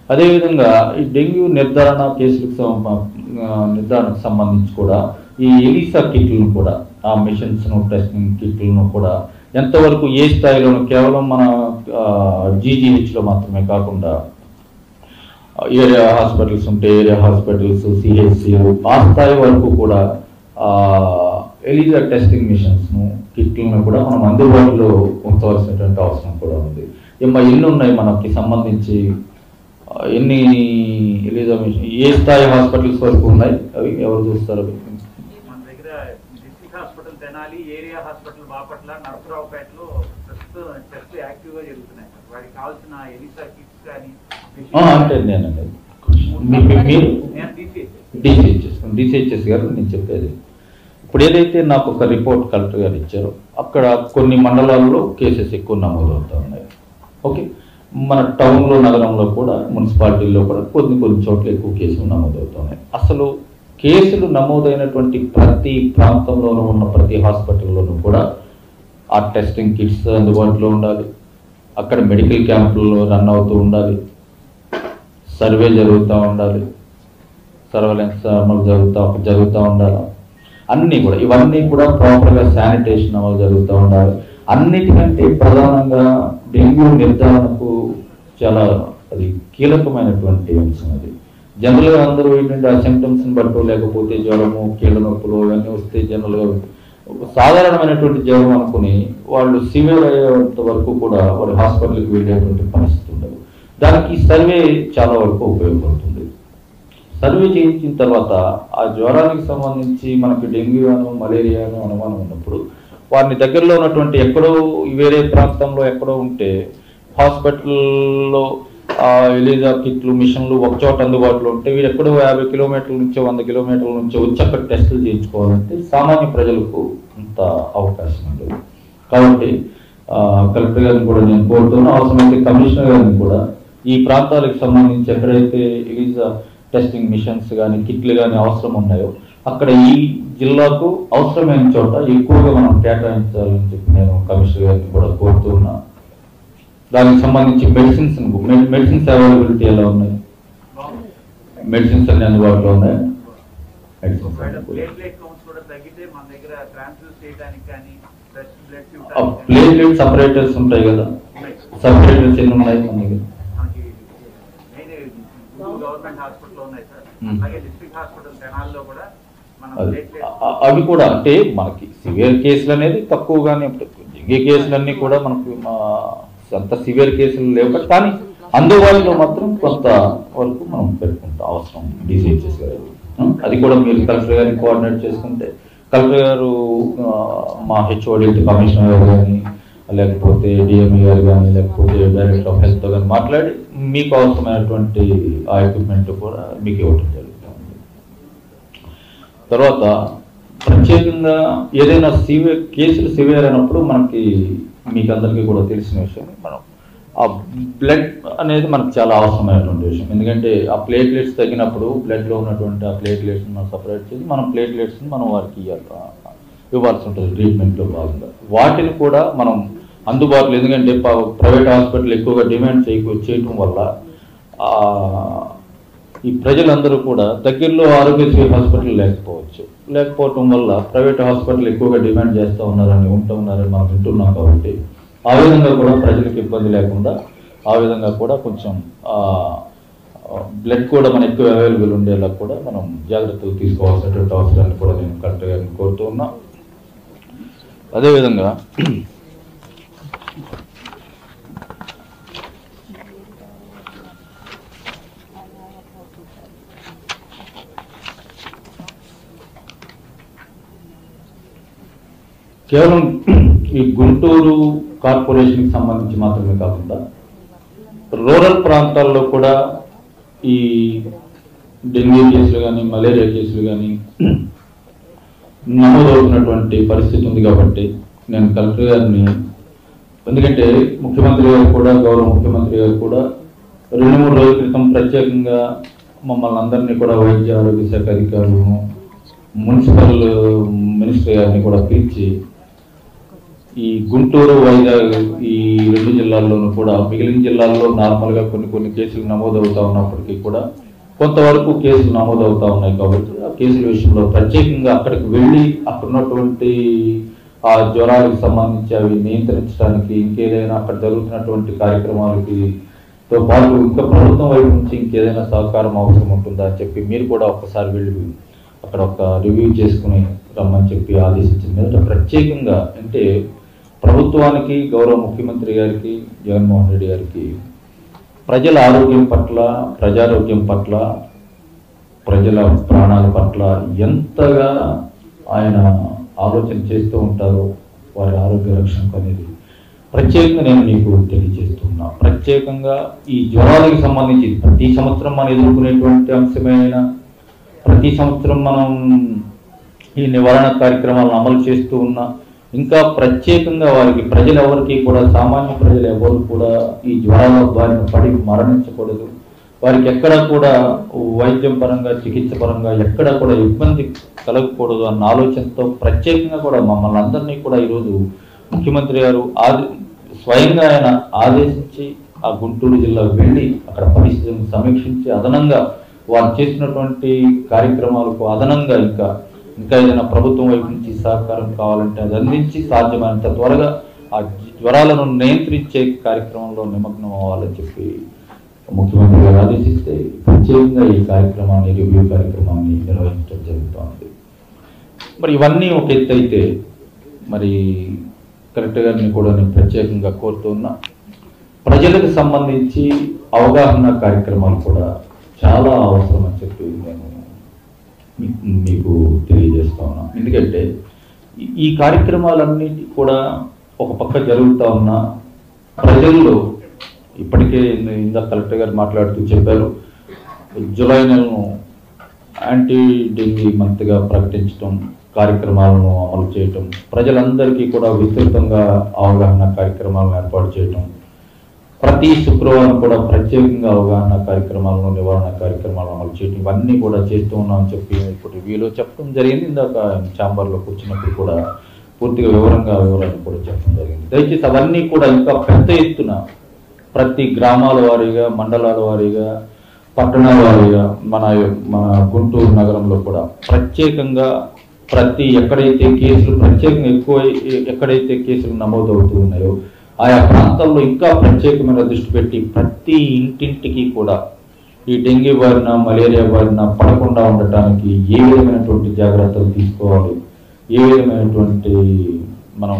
అదేవిధంగా ఈ డెంగ్యూ నిర్ధారణ కేసులకు సం- ఆ, నిర్ధారణకు సంబంధించి కూడా ఈ ఎలిసా కిట్లను కూడా ఆ మిషన్స్ను టెస్టింగ్ కిట్లను కూడా ఎంతవరకు ఏ స్థాయిలోనూ కేవలం మన జీజీహెచ్లో మాత్రమే కాకుండా ఏరియా హాస్పిటల్స్ ఉంటే ఏరియా హాస్పిటల్స్ సిహెచ్సి ఆ స్థాయి వరకు కూడా ఎలిజా టెస్టింగ్ మిషన్స్ను కిట్లను కూడా మనం అందుబాటులో ఉంచవలసినటువంటి అవసరం కూడా ఉంది ఏమ్మా ఎన్ని ఉన్నాయి మనకి సంబంధించి ఆ, ఎన్ని ఎలిజా మిషన్ ఏ స్థాయి హాస్పిటల్స్ వరకు ఉన్నాయి అవి ఎవరు చూస్తారు అవి మన దగ్గర district hospital Tenali area hospital Bapatla నరసరావుపేటలో ప్రస్తుతం టెస్ట్ యాక్టివ్ గా జరుగుతున్నాయి సార్ వారికి కావాల్సిన ఎలిసా కిట్స్ కానీ ఆ, అంటే నేనండి మీ- మీ- మీరు నేను తీసేసి డిసిహెచ్ఎస్ డిసిహెచ్ఎస్ గారు నేను చెప్పేది ఇప్పుడు ఏదైతే నాకు ఒక రిపోర్ట్ కలెక్టర్ గారు ఇచ్చారో అక్కడ కొన్ని మండలాల్లో కేసెస్ ఎక్కువ నమోదవుతూ ఉన్నాయి ఓకే మన టౌన్లో నగరంలో కూడా మున్సిపాలిటీల్లో కూడా కొన్ని కొన్ని చోట్ల ఎక్కువ కేసులు నమోదవుతున్నాయి అసలు కేసులు నమోదైనటువంటి ప్రతి ప్రాంతంలోనూ ఉన్న ప్రతి హాస్పిటల్లోనూ కూడా ఆ టెస్టింగ్ కిట్స్ అందుబాటులో ఉండాలి అక్కడ మెడికల్ క్యాంపుల్లో రన్ అవుతూ ఉండాలి సర్వే జరుగుతూ ఉండాలి సర్వేలెన్స్ అమలు జరుగుతూ జరుగుతూ ఉండాలి అన్నీ కూడా ఇవన్నీ కూడా ప్రాపర్గా శానిటేషన్ అమలు జరుగుతూ ఉండాలి అన్నిటికంటే ప్రధానంగా డెంగ్యూ నిర్ధారణకు చాలా అది కీలకమైనటువంటి అంశం అది జనరల్గా అందరూ ఏంటంటే ఆ సిమ్టమ్స్ని బట్టో లేకపోతే జ్వరము కీళ్ళ నొప్పులు ఇవన్నీ వస్తే జనరల్గా సాధారణమైనటువంటి జ్వరం అనుకుని వాళ్ళు సివియర్ అయ్యేంత వరకు కూడా వాళ్ళు హాస్పిటల్కి వెళ్ళేటువంటి పరిస్థితి ఉండదు దానికి ఈ సర్వే చాలా వరకు ఉపయోగపడుతుంది సర్వే చేయించిన తర్వాత ఆ జ్వరానికి సంబంధించి మనకి డెంగ్యూ అను మలేరియాను అనుమానం ఉన్నప్పుడు వారిని దగ్గరలో ఉన్నటువంటి ఎక్కడో వేరే ప్రాంతంలో ఎక్కడో ఉంటే హాస్పిటల్లో ఆ ఎలిజా కిట్లు మిషన్లు ఒక చోట అందుబాటులో ఉంటే వీరు ఎక్కడో యాభై కిలోమీటర్ల నుంచో వంద కిలోమీటర్ల నుంచో వచ్చి అక్కడ టెస్టులు చేయించుకోవాలంటే సామాన్య ప్రజలకు అంత అవకాశం ఉండదు కాబట్టి ఆ, కలెక్టర్ గారిని కూడా నేను కోరుతున్నా అవసరమైతే కమిషనర్ గారిని కూడా ఈ ప్రాంతాలకు సంబంధించి ఎక్కడైతే ఎలిజా టెస్టింగ్ మిషన్స్ కానీ కిట్లు కానీ అవసరం ఉన్నాయో అక్కడ ఈ జిల్లాకు అవసరమైన చోట ఎక్కువగా మనం కేటాయించాలని చెప్పి నేను కమిషనర్ గారిని కూడా కోరుతున్నా దానికి సంబంధించి మెడిసిన్స్ మెడిసిన్స్ అవైలబిలిటీ ఎలా ఉన్నాయి మెడిసిన్స్ అన్ని అందుబాటులో ఉన్నాయి మెడిసిన్స్ ఒకవేళ అన్ని కూడా. ప్లేట్లెట్ కౌంట్స్ కూడా తగ్గితే మన దగ్గర ట్రాన్స్ఫ్యూజ్ చేయడానికి కానీ ఫ్రెష్ బ్లడ్ ఆ ప్లేట్లెట్ సపరేటర్స్ ఉంటాయి కదా సపరేటర్స్ ఎన్ని ఉన్నాయి మన దగ్గర మనకి మెయిన్ గవర్నమెంట్ హాస్పిటల్ ఉన్నాయి సార్ Hmm. అలాగే డిస్ట్రిక్ట్ హాస్పిటల్ తెనాల్లో కూడా మనం అది ప్లేట్లెట్ అ- అవి కూడా అంటే మనకి సివియర్ కేసులు అనేది తక్కువగానే ఉంటాయి డెంగీ కేసులన్నీ కూడా మనకు మా అంత సివియర్ కేసులు లేవు కానీ అందుబాటులో మాత్రం కొంత వరకు మనం పెట్టుకుంటాం అవసరం డిసిహెచ్ఎస్ గారు ఉం? అది కూడా మీరు కలెక్టర్ గారిని కోఆర్డినేట్ చేసుకుంటే కలెక్టర్ గారు ఆ, మా హెచ్ఓడి కమిషనర్ గారు కానీ లేకపోతే డిఎంఈ గారు కానీ లేకపోతే డైరెక్టర్ ఆఫ్ హెల్త్ కానీ మాట్లాడి మీకు అవసరమైనటువంటి ఆ ఎక్విప్మెంట్ కూడా మీకు ఇవ్వడం జరుగుతుంది తర్వాత ప్రత్యేకంగా ఏదైనా సివియర్ కేసులు సివియర్ అయినప్పుడు మనకి మీకు అందరికీ కూడా తెలిసిన విషయం మనం ఆ బ్లడ్ అనేది మనకు చాలా అవసరమైనటువంటి విషయం ఎందుకంటే ఆ ప్లేట్లెట్స్ తగ్గినప్పుడు బ్లడ్లో ఉన్నటువంటి ఆ ప్లేట్లెట్స్ మనం సపరేట్ చేసి మనం ప్లేట్లెట్స్ని మనం వారికి ఇవ్వాలి ఆ, ఇవ్వాల్సి ఉంటుంది ట్రీట్మెంట్లో భాగంగా వాటిని కూడా మనం అందుబాటులో ఎందుకంటే ప- ప్రైవేట్ హాస్పిటల్ ఎక్కువగా డిమాండ్ చేయకు చేయటం వల్ల ఆ, ఈ ప్రజలందరూ కూడా దగ్గరలో ఆరోగ్యశ్రీ హాస్పిటల్ లేకపోవచ్చు లేకపోవటం వల్ల ప్రైవేట్ హాస్పిటల్ ఎక్కువగా డిమాండ్ చేస్తూ ఉన్నారని ఉంటూ ఉన్నారని మనం వింటున్నాం కాబట్టి ఆ విధంగా కూడా ప్రజలకు ఇబ్బంది లేకుండా ఆ విధంగా కూడా కొంచెం బ్లడ్ కూడా మన ఎక్కువ అవైలబుల్ ఉండేలా కూడా మనం జాగ్రత్తలు తీసుకోవాల్సినటువంటి అవసరాన్ని కూడా నేను కలెక్టర్ గారిని కోరుతూ ఉన్నా అదేవిధంగా కేవలం ఈ గుంటూరు కార్పొరేషన్కి సంబంధించి మాత్రమే కాకుండా రూరల్ ప్రాంతాల్లో కూడా ఈ డెంగ్యూ కేసులు కానీ మలేరియా కేసులు కానీ నమోదవుతున్నటువంటి పరిస్థితి ఉంది కాబట్టి నేను కలెక్టర్ గారిని ఎందుకంటే ముఖ్యమంత్రి గారు కూడా గౌరవ ముఖ్యమంత్రి గారు కూడా రెండు మూడు రోజుల క్రితం ప్రత్యేకంగా మమ్మల్ని అందరినీ కూడా వైద్య ఆరోగ్య శాఖ అధికారులను మున్సిపల్ మినిస్టర్ గారిని కూడా పిలిచి ఈ గుంటూరు వైజాగ్ ఈ రెండు జిల్లాల్లోనూ కూడా మిగిలిన జిల్లాల్లో నార్మల్గా కొన్ని కొన్ని కేసులు నమోదవుతా ఉన్నప్పటికీ కూడా కొంతవరకు కేసులు నమోదవుతా ఉన్నాయి కాబట్టి ఆ కేసుల విషయంలో ప్రత్యేకంగా అక్కడికి వెళ్ళి అక్కడ ఉన్నటువంటి ఆ జ్వరాలకు సంబంధించి అవి నియంత్రించడానికి ఇంకేదైనా అక్కడ జరుగుతున్నటువంటి కార్యక్రమాలకి తో పాటు ఇంకా ప్రభుత్వం వైపు నుంచి ఇంకేదైనా సహకారం అవసరం ఉంటుందా అని చెప్పి మీరు కూడా ఒక్కసారి వెళ్ళి అక్కడ ఒక రివ్యూ చేసుకుని రమ్మని చెప్పి ఆదేశించింది మీద ప్రత్యేకంగా అంటే ప్రభుత్వానికి గౌరవ ముఖ్యమంత్రి గారికి జగన్మోహన్ రెడ్డి గారికి ప్రజల ఆరోగ్యం పట్ల ప్రజారోగ్యం పట్ల ప్రజల ప్రాణాల పట్ల ఎంతగా ఆయన ఆలోచన చేస్తూ ఉంటారో వారి ఆరోగ్య రక్షణకు అనేది ప్రత్యేకంగా నేను మీకు తెలియజేస్తున్నా ప్రత్యేకంగా ఈ జ్వరాలకు సంబంధించి ప్రతి సంవత్సరం మనం ఎదుర్కొనేటువంటి అంశమైన ప్రతి సంవత్సరం మనం ఈ నివారణ కార్యక్రమాలను అమలు చేస్తూ ఉన్నా ఇంకా ప్రత్యేకంగా వారికి ప్రజలు ఎవరికి కూడా సామాన్య ప్రజలు ఎవరు కూడా ఈ జ్వరాల బారిన పడి మరణించకూడదు వారికి ఎక్కడ కూడా వైద్యం పరంగా చికిత్స పరంగా ఎక్కడ కూడా ఇబ్బంది కలగకూడదు అన్న ఆలోచనతో ప్రత్యేకంగా కూడా మమ్మల్ని అందరినీ కూడా ఈరోజు ముఖ్యమంత్రి గారు ఆది స్వయంగా ఆయన ఆదేశించి ఆ గుంటూరు జిల్లాకు వెళ్ళి అక్కడ పరిస్థితులను సమీక్షించి అదనంగా వారు చేసినటువంటి కార్యక్రమాలకు అదనంగా ఇంకా ఇంకా ఏదైనా ప్రభుత్వం వైపు నుంచి సహకారం కావాలంటే అది అందించి సాధ్యమైనంత త్వరగా ఆ జ్వరాలను నియంత్రించే కార్యక్రమంలో నిమగ్నం అవ్వాలని చెప్పి ముఖ్యమంత్రి గారు ఆదేశిస్తే ప్రత్యేకంగా ఈ కార్యక్రమాన్ని రివ్యూ కార్యక్రమాన్ని నిర్వహించడం జరుగుతోంది మరి ఇవన్నీ ఒక ఎత్తు అయితే మరి కలెక్టర్ గారిని కూడా నేను ప్రత్యేకంగా కోరుతున్నా ప్రజలకు సంబంధించి అవగాహన కార్యక్రమాలు కూడా చాలా అవసరం అని చెప్పి నేను మీ- మీకు తెలియజేస్తా ఉన్నా ఎందుకంటే ఈ- ఈ కార్యక్రమాలన్నిటి కూడా ఒక పక్క జరుగుతూ ఉన్న ప్రజల్లో ఇప్పటికే ఇంద- ఇందాక కలెక్టర్ గారు మాట్లాడుతూ చెప్పారు జూలై నెలను యాంటీ డెంగీ మంత్గా ప్రకటించడం కార్యక్రమాలను అమలు చేయటం ప్రజలందరికీ కూడా విస్తృతంగా అవగాహన కార్యక్రమాలను ఏర్పాటు చేయటం ప్రతి శుక్రవారం కూడా ప్రత్యేకంగా అవగాహన కార్యక్రమాలను నివారణ కార్యక్రమాలను అమలు చేయటం ఇవన్నీ కూడా చేస్తూ ఉన్నామని చెప్పి ఇప్పుడు రివ్యూలో చెప్పడం జరిగింది ఇందాక ఛాంబర్లో కూర్చున్నప్పుడు కూడా పూర్తిగా వివరంగా వివరాలు కూడా చెప్పడం జరిగింది దయచేసి అవన్నీ కూడా ఇంకా పెద్ద ఎత్తున ప్రతి గ్రామాల వారీగా మండలాల వారీగా పట్టణాల వారీగా మన మన గుంటూరు నగరంలో కూడా ప్రత్యేకంగా ప్రతి ఎక్కడైతే కేసులు ప్రత్యేకంగా ఎక్కువ ఎక్కడైతే కేసులు నమోదవుతూ ఉన్నాయో ఆయా ప్రాంతాల్లో ఇంకా ప్రత్యేకమైన దృష్టి పెట్టి ప్రతి ఇంటింటికి కూడా ఈ డెంగీ బారిన మలేరియా బారిన పడకుండా ఉండటానికి ఏ విధమైనటువంటి జాగ్రత్తలు తీసుకోవాలి ఏ విధమైనటువంటి మనం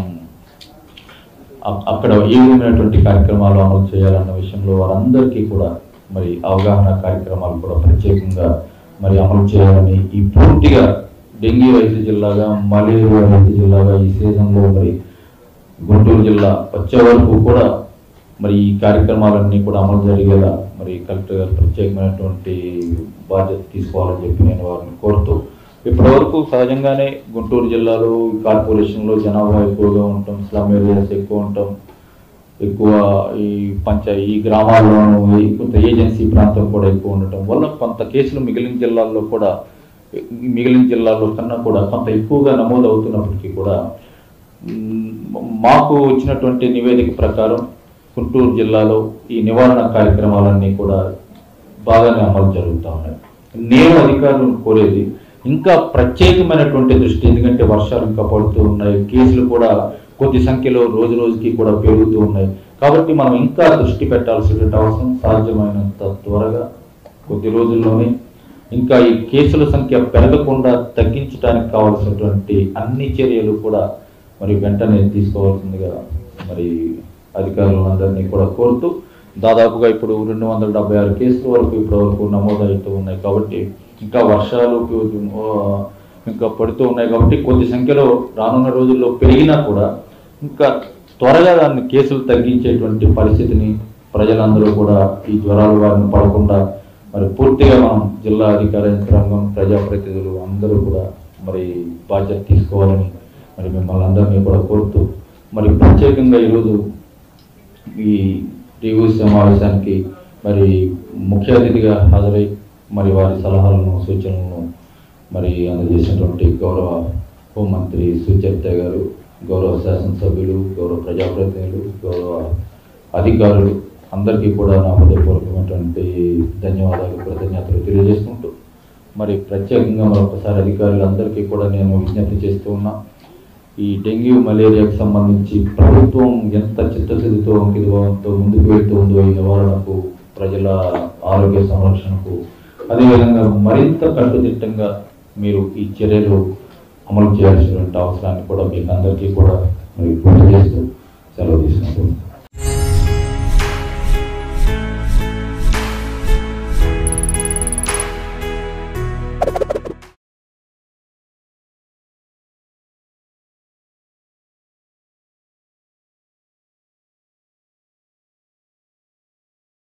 అ- అక్కడ ఏ విధమైనటువంటి కార్యక్రమాలు అమలు చేయాలన్న విషయంలో వారందరికీ కూడా మరి అవగాహన కార్యక్రమాలు కూడా ప్రత్యేకంగా మరి అమలు చేయాలని ఈ పూర్తిగా డెంగీ రైతు జిల్లాగా మలేరియా రైతు జిల్లాగా ఈ సీజన్లో మరి గుంటూరు జిల్లా వచ్చే వరకు కూడా మరి ఈ కార్యక్రమాలన్నీ కూడా అమలు జరిగేలా మరి కలెక్టర్ గారు ప్రత్యేకమైనటువంటి బాధ్యత తీసుకోవాలని చెప్పి నేను వారిని కోరుతూ ఇప్పటి వరకు సహజంగానే గుంటూరు జిల్లాలో ఈ కార్పొరేషన్లో జనాభా ఎక్కువగా ఉంటాం స్లమ్ ఏరియాస్ ఎక్కువ ఉంటాం ఎక్కువ ఈ పంచాయ ఈ గ్రామాల్లోనూ ఈ కొంత ఏజెన్సీ ప్రాంతం కూడా ఎక్కువ ఉండటం వల్ల కొంత కేసులు మిగిలిన జిల్లాల్లో కూడా మిగిలిన జిల్లాల్లో కన్నా కూడా కొంత ఎక్కువగా నమోదు అవుతున్నప్పటికీ కూడా మ్, మాకు వచ్చినటువంటి నివేదిక ప్రకారం గుంటూరు జిల్లాలో ఈ నివారణ కార్యక్రమాలన్నీ కూడా బాగానే అమలు జరుగుతూ ఉన్నాయి నేను అధికారులను కోరేది ఇంకా ప్రత్యేకమైనటువంటి దృష్టి ఎందుకంటే వర్షాలు ఇంకా పడుతూ ఉన్నాయి కేసులు కూడా కొద్ది సంఖ్యలో రోజు రోజుకి కూడా పెరుగుతూ ఉన్నాయి కాబట్టి మనం ఇంకా దృష్టి పెట్టాల్సిన అవసరం సాధ్యమైనంత త్వరగా కొద్ది రోజుల్లోనే ఇంకా ఈ కేసుల సంఖ్య పెరగకుండా తగ్గించడానికి కావాల్సినటువంటి అన్ని చర్యలు కూడా మరి వెంటనే తీసుకోవాల్సిందిగా మరి అధికారులందరినీ కూడా కోరుతూ దాదాపుగా ఇప్పుడు రెండు వందల డెబ్బై ఆరు కేసుల వరకు ఇప్పటి వరకు నమోదవుతూ ఉన్నాయి కాబట్టి ఇంకా వర్షాలు ఆ, ఇంకా పడుతూ ఉన్నాయి కాబట్టి కొద్ది సంఖ్యలో రానున్న రోజుల్లో పెరిగినా కూడా ఇంకా త్వరగా దాన్ని కేసులు తగ్గించేటువంటి పరిస్థితిని ప్రజలందరూ కూడా ఈ జ్వరాల బారిన పడకుండా మరి పూర్తిగా మనం జిల్లా అధికార యంత్రాంగం ప్రజాప్రతినిధులు అందరూ కూడా మరి బాధ్యత తీసుకోవాలని మరి మిమ్మల్ని అందరినీ కూడా కోరుతూ మరి ప్రత్యేకంగా ఈరోజు ఈ రివ్యూ సమావేశానికి మరి ముఖ్య అతిథిగా హాజరై మరి వారి సలహాలను సూచనలను మరి అందజేసినటువంటి గౌరవ హోంమంత్రి సుచరిత గారు గౌరవ శాసనసభ్యులు గౌరవ ప్రజాప్రతినిధులు గౌరవ అధికారులు అందరికీ కూడా నా హృదయపూర్వకమైనటువంటి ధన్యవాదాలు కృతజ్ఞతలు తెలియజేసుకుంటూ మరి ప్రత్యేకంగా మరొకసారి అధికారులందరికీ కూడా నేను విజ్ఞప్తి చేస్తూ ఉన్నా ఈ డెంగ్యూ మలేరియాకు సంబంధించి ప్రభుత్వం ఎంత చిత్తశుద్ధితో అంకితభావంతో ముందుకు వెళ్తూ ఉందో ఈ నివారణకు ప్రజల ఆరోగ్య సంరక్షణకు అదేవిధంగా మరింత కట్టుదిట్టంగా మీరు ఈ చర్యలు అమలు చేయాల్సినటువంటి అవసరాన్ని కూడా మీకు అందరికీ కూడా మరి గుర్తు చేస్తూ సెలవు తీసుకుంటున్నాను